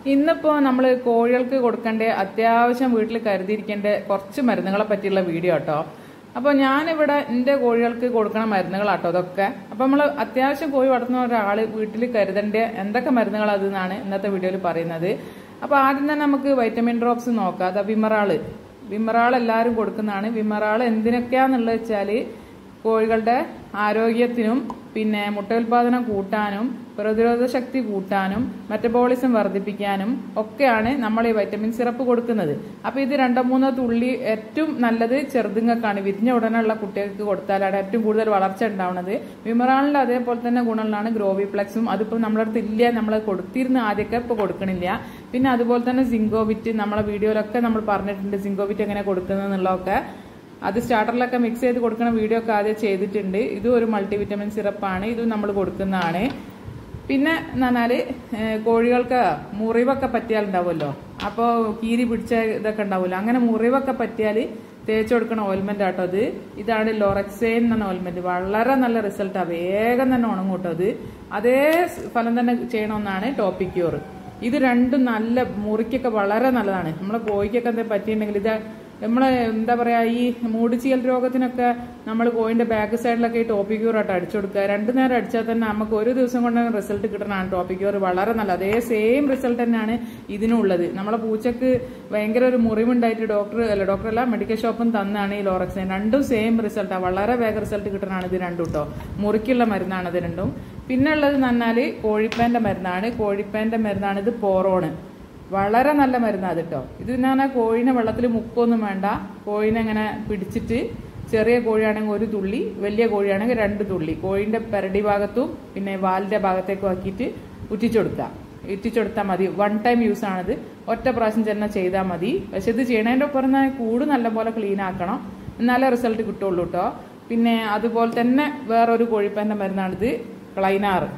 ഇന്നിപ്പോ നമ്മൾ കോഴികൾക്ക് കൊടുക്കേണ്ട അത്യാവശ്യം വീട്ടിൽ കരുതിയിരിക്കേണ്ട കുറച്ച് മരുന്നുകളെ പറ്റിയുള്ള വീഡിയോ കേട്ടോ അപ്പോൾ ഞാനിവിടെ എൻ്റെ കോഴികൾക്ക് കൊടുക്കണ മരുന്നുകളാട്ടോ അതൊക്കെ അപ്പോൾ നമ്മൾ അത്യാവശ്യം കോഴി വളർത്തുന്ന ഒരാൾ വീട്ടിൽ കരുതേണ്ട എന്തൊക്കെ മരുന്നുകൾ അതെന്നാണ് ഇന്നത്തെ വീഡിയോയിൽ പറയുന്നത് അപ്പോൾ ആദ്യം തന്നെ നമുക്ക് വൈറ്റമിൻ ഡ്രോപ്സ് നോക്കാം അതാ വിമറാള് വിമറാൾ എല്ലാവരും കൊടുക്കുന്നതാണ് വിമറാൾ എന്തിനൊക്കെയാന്നുള്ളത് വെച്ചാൽ കോഴികളുടെ ആരോഗ്യത്തിനും പിന്നെ മുട്ടോൽപാദനം കൂട്ടാനും പ്രതിരോധ ശക്തി കൂട്ടാനും മെറ്റബോളിസം വർദ്ധിപ്പിക്കാനും ഒക്കെയാണ് നമ്മൾ ഈ വൈറ്റമിൻ സിറപ്പ് കൊടുക്കുന്നത് അപ്പൊ ഇത് രണ്ടോ മൂന്നോ തുള്ളി ഏറ്റവും നല്ലത് ചെറുതുങ്ങൾക്കാണ് വിരിഞ്ഞ ഉടനെയുള്ള കുട്ടികൾക്ക് കൊടുത്താലാണ് ഏറ്റവും കൂടുതൽ വളർച്ച ഉണ്ടാവുന്നത് വിമറാളിന്റെ അതേപോലെ തന്നെ ഗുണങ്ങളാണ് ഗ്രോവിപ്ലക്സും അതിപ്പോൾ നമ്മുടെ അടുത്ത് ഇല്ല നമ്മൾ കൊടുത്തിരുന്ന ആദ്യമൊക്കെ ഇപ്പോൾ കൊടുക്കണില്ല പിന്നെ അതുപോലെ തന്നെ സിങ്കോവിറ്റ് നമ്മളെ വീഡിയോയിലൊക്കെ നമ്മൾ പറഞ്ഞിട്ടുണ്ട് സിങ്കോവിറ്റ് എങ്ങനെ കൊടുക്കുന്നത് എന്നുള്ളതൊക്കെ അത് സ്റ്റാർട്ടറിലൊക്കെ മിക്സ് ചെയ്ത് കൊടുക്കുന്ന വീഡിയോ ഒക്കെ ആദ്യം ചെയ്തിട്ടുണ്ട് ഇതും ഒരു മൾട്ടിവിറ്റമിൻ സിറപ്പാണ് ഇതും നമ്മൾ കൊടുക്കുന്നതാണ് പിന്നെ എന്ന് പറഞ്ഞാല് ഏഹ് കോഴികൾക്ക് മുറിവൊക്കെ പറ്റിയാലുണ്ടാവുമല്ലോ അപ്പോൾ കീരി പിടിച്ച ഇതൊക്കെ ഉണ്ടാവുമല്ലോ അങ്ങനെ മുറിവൊക്കെ പറ്റിയാൽ തേച്ച് കൊടുക്കണ ഓയിൽമെന്റ് ആട്ടോ അത് ഇതാണ് ലോറക്സൈൻ എന്ന ഓയിൽമെന്റ് വളരെ നല്ല റിസൾട്ടാണ് വേഗം തന്നെ ഉണങ്ങും കേട്ടോ അത് അതേ ഫലം തന്നെ ചെയ്യണമെന്നാണ് ടോപ്പിക്യൂർ ഇത് രണ്ടും നല്ല മുറിക്കൊക്കെ വളരെ നല്ലതാണ് നമ്മളെ കോഴിക്കൊക്കെ എന്തെങ്കിലും പറ്റിയിട്ടുണ്ടെങ്കിൽ ഇത് നമ്മള് എന്താ പറയാ ഈ മൂടിച്ചീൽ രോഗത്തിനൊക്കെ നമ്മൾ കോയിന്റെ ബാക്ക് സൈഡിലൊക്കെ ഈ ടോപ്പിക്യൂർ ആയിട്ട് അടിച്ചു കൊടുക്കുക രണ്ടു നേരം അടിച്ചാൽ തന്നെ നമുക്ക് ഒരു ദിവസം കൊണ്ട് റിസൾട്ട് കിട്ടണതാണ് ടോപ്പിക്യൂർ വളരെ നല്ല അതേ സെയിം റിസൾട്ട് തന്നെയാണ് ഇതിനുള്ളത് നമ്മളെ പൂച്ചക്ക് ഭയങ്കര ഒരു മുറിവുണ്ടായിട്ട് ഡോക്ടർ അല്ല ഡോക്ടർ അല്ല മെഡിക്കൽ ഷോപ്പും തന്നാണ് ഈ ലോറക്സൈൻ രണ്ടും സെയിം റിസൾട്ടാണ് വളരെ വേഗം റിസൾട്ട് കിട്ടണതാണ് ഇത് രണ്ടും കേട്ടോ മുറിക്കുള്ള മരുന്നാണ് ഇത് രണ്ടും പിന്നെ ഉള്ളത് എന്ന് പറഞ്ഞാൽ കോഴിപ്പേന്റെ മരുന്നാണ് കോഴിപ്പേന്റെ മരുന്നാണ് ഇത് പോറോണ് വളരെ നല്ല മരുന്നാണ് അത് കേട്ടോ ഇത് ഞാൻ ആ കോഴിനെ വെള്ളത്തിൽ മുക്കൊന്നും വേണ്ട കോഴിനെ അങ്ങനെ പിടിച്ചിട്ട് ചെറിയ കോഴിയാണെങ്കിൽ ഒരു തുള്ളി വലിയ കോഴിയാണെങ്കിൽ രണ്ട് തുള്ളി കോഴിന്റെ പെരടി ഭാഗത്തും പിന്നെ വാലിന്റെ ഭാഗത്തേക്കും ആക്കിയിട്ട് ഉറ്റിച്ചു കൊടുക്കുക ഇറ്റിച്ചെടുത്താൽ മതി വൺ ടൈം യൂസ് ആണിത് ഒറ്റ പ്രാവശ്യം തന്നെ ചെയ്താൽ മതി പക്ഷെ ഇത് ചെയ്യണതിന്റെ ഒപ്പം തന്നെ കൂട് നല്ലപോലെ ക്ലീൻ ആക്കണം എന്നാലേ റിസൾട്ട് കിട്ടുള്ളൂ കേട്ടോ പിന്നെ അതുപോലെ തന്നെ വേറൊരു കോഴിപ്പേന്റെ മരുന്നാണിത് ക്ലൈനാറ്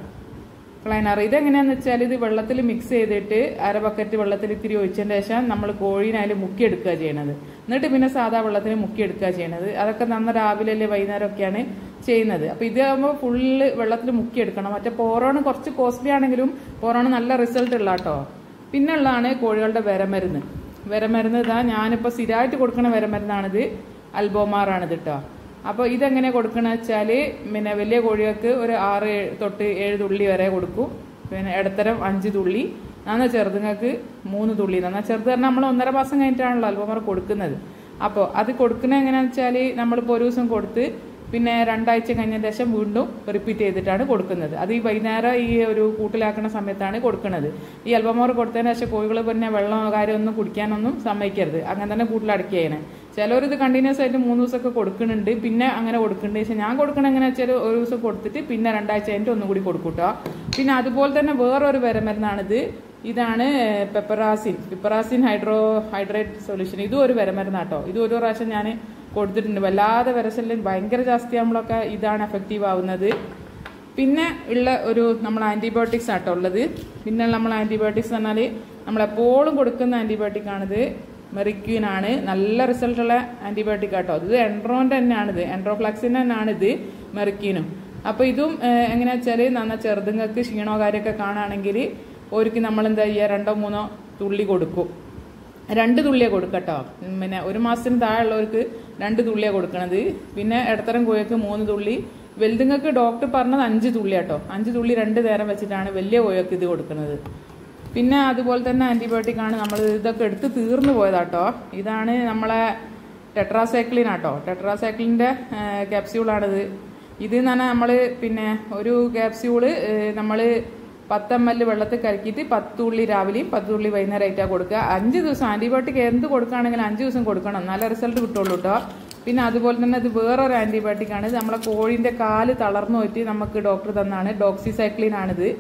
ക്ലൈനർ ഇതെങ്ങനെയാന്ന് വെച്ചാൽ ഇത് വെള്ളത്തിൽ മിക്സ് ചെയ്തിട്ട് അര ബക്കറ്റ് വെള്ളത്തിൽ ഇത്തിരി ഒഴിച്ചതിന് ശേഷം നമ്മൾ കോഴീനെ അതിൽ മുക്കിയെടുക്കുക ചെയ്യണത് എന്നിട്ട് പിന്നെ സാധാ വെള്ളത്തിൽ മുക്കിയെടുക്കുക ചെയ്യണത് അതൊക്കെ നന്ന രാവിലെ അല്ലെ വൈകുന്നേരം ഒക്കെയാണ് ചെയ്യുന്നത് അപ്പൊ ഇതാകുമ്പോൾ ഫുള്ള് വെള്ളത്തിൽ മുക്കിയെടുക്കണം മറ്റേ പോറോണ് കുറച്ച് കോസ്റ്റ്ലി ആണെങ്കിലും പോറോണ് നല്ല റിസൾട്ട് ഉള്ള കേട്ടോ പിന്നെ ഉള്ളതാണ് കോഴികളുടെ വിരമരുന്ന് വിരമരുന്ന് ഇതാ ഞാനിപ്പോൾ സ്ഥിരമായിട്ട് കൊടുക്കുന്ന വിരമരുന്നാണിത് അൽബോമാറാണിത് കേട്ടോ അപ്പോൾ ഇതെങ്ങനെ കൊടുക്കണമെന്ന് വെച്ചാൽ പിന്നെ വലിയ കോഴികൾക്ക് ഒരു ആറ് തൊട്ട് ഏഴ് തുള്ളി വരെ കൊടുക്കും പിന്നെ ഇടത്തരം അഞ്ച് തുള്ളി നന്ന ചെറുതുങ്ങൾക്ക് മൂന്ന് തുള്ളി നന്ന ചെറുത് പറഞ്ഞാൽ നമ്മൾ ഒന്നര മാസം കഴിഞ്ഞിട്ടാണല്ലോ അൽബമർ കൊടുക്കുന്നത് അപ്പോൾ അത് കൊടുക്കുന്നത് എങ്ങനെയാണെന്ന് വെച്ചാൽ നമ്മളിപ്പോൾ ഒരു ദിവസം കൊടുത്ത് പിന്നെ രണ്ടാഴ്ച കഴിഞ്ഞതിന് ശേഷം വീണ്ടും റിപ്പീറ്റ് ചെയ്തിട്ടാണ് കൊടുക്കുന്നത് അത് ഈ വൈകുന്നേരം ഈ ഒരു കൂട്ടിലാക്കുന്ന സമയത്താണ് കൊടുക്കുന്നത് ഈ അൽബമോർ കൊടുത്തതിന് ശേഷം കോഴികൾ പിന്നെ വെള്ളമോ കാര്യമൊന്നും കുടിക്കാനൊന്നും സമ്മതിക്കരുത് അങ്ങനെ തന്നെ കൂട്ടിലടക്കുകയാണ് ചിലർ ഇത് കണ്ടിന്യൂസ് ആയിട്ട് മൂന്ന് ദിവസമൊക്കെ കൊടുക്കുന്നുണ്ട് പിന്നെ അങ്ങനെ കൊടുക്കുന്നുണ്ട് പക്ഷെ ഞാൻ കൊടുക്കണ എങ്ങനെ വെച്ചാൽ ഒരു ദിവസം കൊടുത്തിട്ട് പിന്നെ രണ്ടാഴ്ച കഴിഞ്ഞിട്ട് ഒന്നും കൂടി കൊടുക്കും കേട്ടോ പിന്നെ അതുപോലെ തന്നെ വേറൊരു വരമരുന്നാണിത് ഇതാണ് piperazine piperazine hydro hydrate solution ഇതും ഒരു വരമരുന്നാട്ടോ ഇത് ഒരു പ്രാവശ്യം ഞാൻ കൊടുത്തിട്ടുണ്ട് വല്ലാതെ വരശല്യം ഭയങ്കര ജാസ്തി ആകുമ്പോഴൊക്കെ ഇതാണ് എഫക്റ്റീവ് ആവുന്നത് പിന്നെ ഉള്ള ഒരു നമ്മൾ ആന്റിബയോട്ടിക്സ് ആട്ടോ ഉള്ളത് പിന്നെ നമ്മൾ ആന്റിബയോട്ടിക്സ് പറഞ്ഞാൽ നമ്മളെപ്പോഴും കൊടുക്കുന്ന ആന്റിബയോട്ടിക് ആണിത് മെറിക്യൂൻ ആണ് നല്ല റിസൾട്ട് ഉള്ള ആന്റിബയോട്ടിക് ആട്ടോ ഇത് എൻഡ്രോന്റെ തന്നെയാണിത് എൻഡ്രോഫ്ലാക്സിന്റെ തന്നെയാണ് ഇത് മെറിക്യൂനും അപ്പൊ ഇതും എങ്ങനെയാ വെച്ചാൽ നന്ന ചെറുതുങ്ങൾക്ക് ക്ഷീണോ കാര്യമൊക്കെ കാണുകയാണെങ്കിൽ ഒരുക്ക് നമ്മൾ എന്താ ചെയ്യുക രണ്ടോ മൂന്നോ തുള്ളി കൊടുക്കും രണ്ട് തുള്ളിയാണ് കൊടുക്കട്ടോ പിന്നെ ഒരു മാസത്തിന് താഴെയുള്ളവർക്ക് രണ്ട് തുള്ളിയാണ് കൊടുക്കണത് പിന്നെ ഇടത്തരം കോഴിക്ക് മൂന്ന് തുള്ളി വലുതുങ്ങൾക്ക് ഡോക്ടർ പറഞ്ഞത് അഞ്ച് തുള്ളി കേട്ടോ അഞ്ച് തുള്ളി രണ്ട് നേരം വെച്ചിട്ടാണ് വലിയ കോഴിക്ക് ഇത് കൊടുക്കുന്നത് പിന്നെ അതുപോലെ തന്നെ ആന്റിബയോട്ടിക് ആണ് നമ്മൾ ഇതൊക്കെ എടുത്ത് തീർന്നു പോയതാട്ടോ ഇതാണ് നമ്മളെ ടെട്രാസൈക്ലിൻ ആട്ടോ ടെട്രാസൈക്ലിൻ്റെ ക്യാപ്സ്യൂളാണിത് ഇത് എന്ന് പറഞ്ഞാൽ നമ്മൾ പിന്നെ ഒരു ക്യാപ്സ്യൂള് നമ്മൾ പത്ത് എം എൽ വെള്ളത്തിൽ കലക്കിയിട്ട് പത്ത് തുള്ളി രാവിലെയും പത്ത് തുള്ളി വൈകുന്നേരമായിട്ടാണ് കൊടുക്കുക അഞ്ച് ദിവസം ആന്റിബയോട്ടിക് എന്ത് കൊടുക്കുകയാണെങ്കിലും അഞ്ച് ദിവസം കൊടുക്കണം നല്ല റിസൾട്ട് കിട്ടുള്ളൂ കേട്ടോ പിന്നെ അതുപോലെ തന്നെ ഇത് വേറൊരു ആന്റിബയോട്ടിക് ആണ് ഇത് നമ്മളെ കോഴിന്റെ കാല് തളർന്നു പോയിട്ട് നമുക്ക് ഡോക്ടർ തന്നാണ് ഡോക്സിസൈക്ലിൻ ആണിത്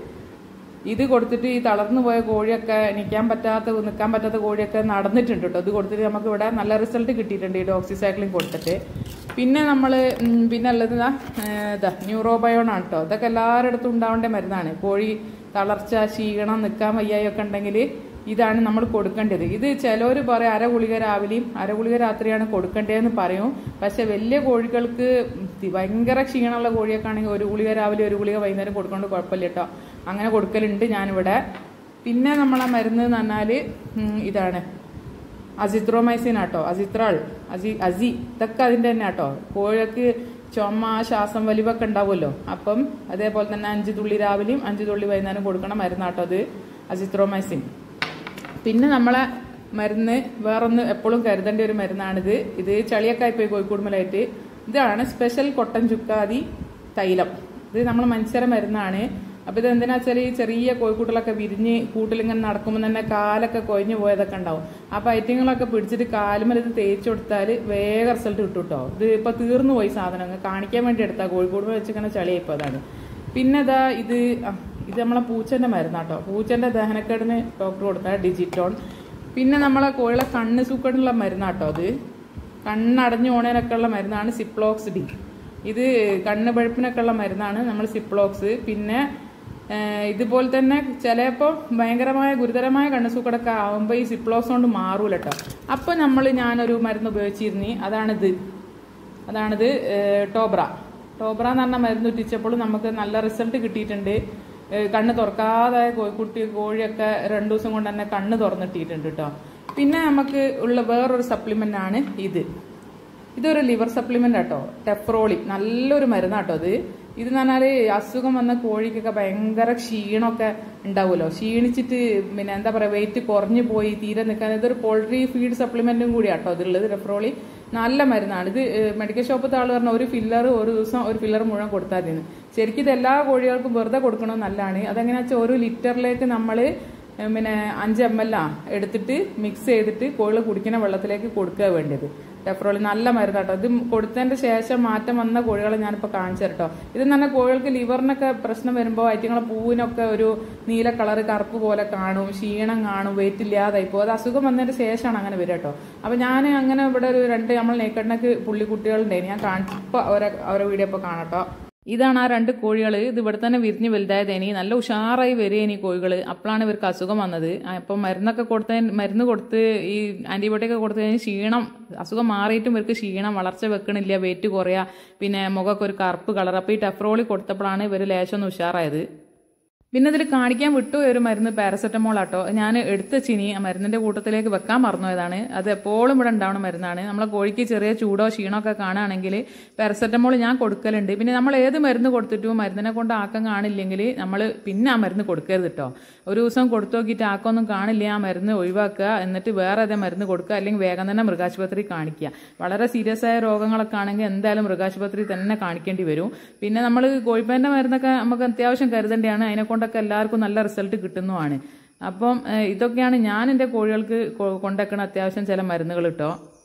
ഇത് കൊടുത്തിട്ട് ഈ തളർന്നു പോയ കോഴിയൊക്കെ നിൽക്കാൻ പറ്റാത്ത നിൽക്കാൻ പറ്റാത്ത കോഴിയൊക്കെ നടന്നിട്ടുണ്ട് കേട്ടോ ഇത് കൊടുത്തിട്ട് നമുക്ക് ഇവിടെ നല്ല റിസൾട്ട് കിട്ടിയിട്ടുണ്ട് ഈ ഡോക്സിസൈക്ലിൻ കൊടുത്തിട്ട് പിന്നെ നമ്മൾ പിന്നെ ഉള്ളത് ഇതാ ഇതാ ന്യൂറോബയോൺ ആണ് കേട്ടോ ഇതൊക്കെ എല്ലാവരുടെ അടുത്തും ഉണ്ടാവേണ്ട മരുന്നാണ് കോഴി തളർച്ച ക്ഷീണം നിൽക്കാൻ വയ്യായൊക്കെ ഉണ്ടെങ്കിൽ ഇതാണ് നമ്മൾ കൊടുക്കേണ്ടത് ഇത് ചിലവർ പറയും അര ഗുളിക രാവിലെയും അര ഗുളിക രാത്രിയാണ് കൊടുക്കേണ്ടതെന്ന് പറയും പക്ഷെ വലിയ കോഴികൾക്ക് ഭയങ്കര ക്ഷീണമുള്ള കോഴിയൊക്കെ ആണെങ്കിൽ ഒരു ഗുളിക രാവിലെ ഒരു ഗുളിക വൈകുന്നേരം കൊടുക്കൊണ്ട് കുഴപ്പമില്ല കേട്ടോ അങ്ങനെ കൊടുക്കലുണ്ട് ഞാനിവിടെ പിന്നെ നമ്മളെ മരുന്ന് എന്ന് പറഞ്ഞാൽ ഇതാണ് അസിത്രോമൈസിൻ ആട്ടോ അസിത്രാൾ അസി അസി ഇതൊക്കെ അതിൻ്റെ തന്നെ ആട്ടോ കോഴിക്ക് ചുമ ശ്വാസം വലിവൊക്കെ ഉണ്ടാവുമല്ലോ അപ്പം അതേപോലെ തന്നെ അഞ്ച് തുള്ളി രാവിലെയും അഞ്ച് തുള്ളി വൈകുന്നേരം കൊടുക്കണ മരുന്നാട്ടോ അത് അസിത്രോമൈസിൻ പിന്നെ നമ്മളെ മരുന്ന് വേറൊന്ന് എപ്പോഴും കരുതേണ്ട ഒരു മരുന്നാണിത് ഇത് ചളിയൊക്കെ ആയിപ്പോയി കോഴിക്കോടുമലായിട്ട് ഇതാണ് സ്പെഷ്യൽ കൊട്ടൻ ചുക്കാതി തൈലം ഇത് നമ്മൾ മനുഷ്യരെ മരുന്നാണ് അപ്പൊ ഇത് എന്തിനാ വെച്ചാൽ ഈ ചെറിയ കോഴിക്കൂട്ടിലൊക്കെ വിരിഞ്ഞ് കൂട്ടിലിങ്ങനെ നടക്കുമ്പോൾ തന്നെ കാലൊക്കെ കൊഴിഞ്ഞു പോയതൊക്കെ ഉണ്ടാവും അപ്പൊ ഐറ്റങ്ങളൊക്കെ പിടിച്ചിട്ട് കാലുമൽ ഇത് തേച്ച് കൊടുത്താൽ വേഗം റിസൾട്ട് കിട്ടും കേട്ടോ ഇത് ഇപ്പൊ തീർന്നു പോയി സാധനം കാണിക്കാൻ വേണ്ടി എടുത്താ കോഴിക്കോട് വെച്ചിങ്ങനെ ചളിയായിപ്പോ അതാണ് പിന്നെ ഇതാ ഇത് ആ, ഇത് നമ്മളെ പൂച്ചന്റെ മരുന്നാട്ടോ പൂച്ചന്റെ ദഹനക്കേടിന് ഡോക്ടർ കൊടുത്ത ഡിജിറ്റോൺ പിന്നെ നമ്മളെ കോഴികളെ കണ്ണ് സൂക്കേടിനുള്ള മരുന്നാട്ടോ അത് കണ്ണടഞ്ഞു പോണേനൊക്കെ ഉള്ള മരുന്നാണ് സിപ്ലോക്സ് ഡി ഇത് കണ്ണ് പഴുപ്പിനൊക്കെ ഉള്ള മരുന്നാണ് നമ്മൾ സിപ്ലോക്സ് പിന്നെ ഏഹ്, ഇതുപോലെ തന്നെ ചിലപ്പോൾ ഭയങ്കരമായ ഗുരുതരമായ കണ്ണ് സൂക്കടൊക്കെ ആവുമ്പോൾ ഈ സിപ്ലോക്സ് കൊണ്ട് മാറൂല കേട്ടോ അപ്പോൾ നമ്മൾ ഞാനൊരു മരുന്ന് ഉപയോഗിച്ചിരുന്നു അതാണിത് അതാണിത് ഏഹ്, ടോബ്ര ടോബ്ര എന്ന് പറഞ്ഞ മരുന്ന് ഉറ്റിച്ചപ്പോൾ നമുക്ക് നല്ല റിസൾട്ട് കിട്ടിയിട്ടുണ്ട് ഏഹ്, കണ്ണ് തുറക്കാതെ കോഴിക്കുട്ടി കോഴിയൊക്കെ രണ്ടു ദിവസം കൊണ്ട് തന്നെ കണ്ണ് തുറന്നിട്ടിട്ടുണ്ട് കേട്ടോ പിന്നെ നമുക്ക് ഉള്ള വേറൊരു സപ്ലിമെന്റ് ആണ് ഇത് ഇതൊരു ലിവർ സപ്ലിമെന്റ് ആട്ടോ ടെഫ്രോളി നല്ലൊരു മരുന്നാട്ടോ അത് ഇത് എന്ന് പറഞ്ഞാല് അസുഖം വന്ന കോഴിക്കൊക്കെ ഭയങ്കര ക്ഷീണമൊക്കെ ഉണ്ടാവുമല്ലോ ക്ഷീണിച്ചിട്ട് പിന്നെ എന്താ പറയാ വെയിറ്റ് കുറഞ്ഞു പോയി തീരെ നിൽക്കാൻ ഇതൊരു പോൾട്രി ഫീഡ് സപ്ലിമെന്റും കൂടി ആട്ടോ ഇതുള്ളത് ടെഫ്രോളി നല്ല മരുന്നാണ് ഇത് ഏഹ്, മെഡിക്കൽ ഷോപ്പത്തെ ആൾ പറഞ്ഞ ഒരു ഫില്ലർ ഒരു ദിവസം ഒരു ഫില്ലർ മുഴുവൻ കൊടുത്താൽ മതി ശരിക്കും ഇത് എല്ലാ കോഴികൾക്കും വെറുതെ കൊടുക്കണമെന്ന് നല്ലതാണ് അതെങ്ങനെയാ വെച്ചാൽ ഒരു ലിറ്ററിലേക്ക് നമ്മൾ ഏഹ് പിന്നെ അഞ്ച് എം എൽ ആ എടുത്തിട്ട് മിക്സ് ചെയ്തിട്ട് കോഴികൾ കുടിക്കുന്ന വെള്ളത്തിലേക്ക് കൊടുക്കുക വേണ്ടത് ടെഫ്രോളി നല്ല മരുന്ന് കേട്ടോ ഇത് കൊടുത്തതിന്റെ ശേഷം മാറ്റം വന്ന കോഴികളെ ഞാനിപ്പോൾ കാണിച്ചു തരട്ടോ ഇത് തന്നെ കോഴികൾക്ക് ലിവറിനൊക്കെ പ്രശ്നം വരുമ്പോൾ ഐറ്റങ്ങളെ പൂവിനൊക്കെ ഒരു നീല കളറ് കറുപ്പ് പോലെ കാണും ക്ഷീണം കാണും വെയിറ്റ് ഇല്ലാതായി പോകും അത് അസുഖം വന്നതിന് ശേഷമാണ് അങ്ങനെ വരിക കേട്ടോ അപ്പൊ ഞാൻ അങ്ങനെ ഇവിടെ ഒരു രണ്ട് നമ്മൾ നെയ്ക്കണ്ണക്ക് പുള്ളിക്കുട്ടികളുണ്ടായിരുന്നു ഞാൻ കാണിച്ചപ്പോൾ അവരെ അവരെ വീഡിയോ ഇപ്പോൾ കാണട്ടോ ഇതാണ് ആ രണ്ട് കോഴികൾ ഇത് ഇവിടെ തന്നെ വിരിഞ്ഞ് വലുതായതേനി നല്ല ഉഷാറായി വരികേനി കോഴികൾ അപ്പോഴാണ് ഇവർക്ക് അസുഖം വന്നത് അപ്പം മരുന്നൊക്കെ കൊടുത്ത മരുന്ന് കൊടുത്ത് ഈ ആന്റിബയോട്ടിക് ഒക്കെ കൊടുത്തതിന് ക്ഷീണം അസുഖം മാറിയിട്ടും ഇവർക്ക് ക്ഷീണം വളർച്ച വെക്കണില്ല വെയിറ്റ് കുറയാ പിന്നെ മുഖമൊക്കെ ഒരു കറുപ്പ് കളർ അപ്പോൾ ഈ ടെഫ്രോളി കൊടുത്തപ്പോഴാണ് ഇവർ ലേശം ഒന്ന് ഉഷാറായത് പിന്നെ ഇതിൽ കാണിക്കാൻ വിട്ടു ഒരു മരുന്ന് പാരസെറ്റമോൾ ആട്ടോ ഞാൻ എടുത്ത് ചിനി ആ മരുന്നിന്റെ കൂട്ടത്തിലേക്ക് വെക്കാൻ മറന്നുപോയതാണ് അത് എപ്പോഴും ഇവിടെ ഉണ്ടാവുന്ന മരുന്നാണ് നമ്മളെ കോഴിക്ക് ചെറിയ ചൂടോ ക്ഷീണോ ഒക്കെ കാണുകയാണെങ്കിൽ പാരസെറ്റമോൾ ഞാൻ കൊടുക്കലുണ്ട് പിന്നെ നമ്മൾ ഏത് മരുന്ന് കൊടുത്തിട്ടും മരുന്നിനെ കൊണ്ട് ആക്കം കാണില്ലെങ്കിൽ നമ്മൾ പിന്നെ ആ മരുന്ന് കൊടുക്കരുത് കേട്ടോ ഒരു ദിവസം കൊടുത്തു നോക്കിയിട്ട് ആക്കൊന്നും കാണില്ല ആ മരുന്ന് ഒഴിവാക്കുക എന്നിട്ട് വേറെ അതേ മരുന്ന് കൊടുക്കുക അല്ലെങ്കിൽ വേഗം തന്നെ മൃഗാശുപത്രി കാണിക്കുക വളരെ സീരിയസ് ആയ രോഗങ്ങളൊക്കെ ആണെങ്കിൽ എന്തായാലും മൃഗാശുപത്രി തന്നെ കാണിക്കേണ്ടി വരും പിന്നെ നമ്മൾ കോഴിപ്പേന്റെ മരുന്നൊക്കെ നമുക്ക് അത്യാവശ്യം കരുതേണ്ടതാണ് അതിനെ കൊണ്ടൊക്കെ എല്ലാവർക്കും നല്ല റിസൾട്ട് കിട്ടുന്നതുമാണ് അപ്പം ഏഹ്, ഇതൊക്കെയാണ് ഞാൻ എൻ്റെ കോഴികൾക്ക് കൊ- കൊണ്ടുവെക്കണ അത്യാവശ്യം ചില മരുന്നുകൾ കേട്ടോ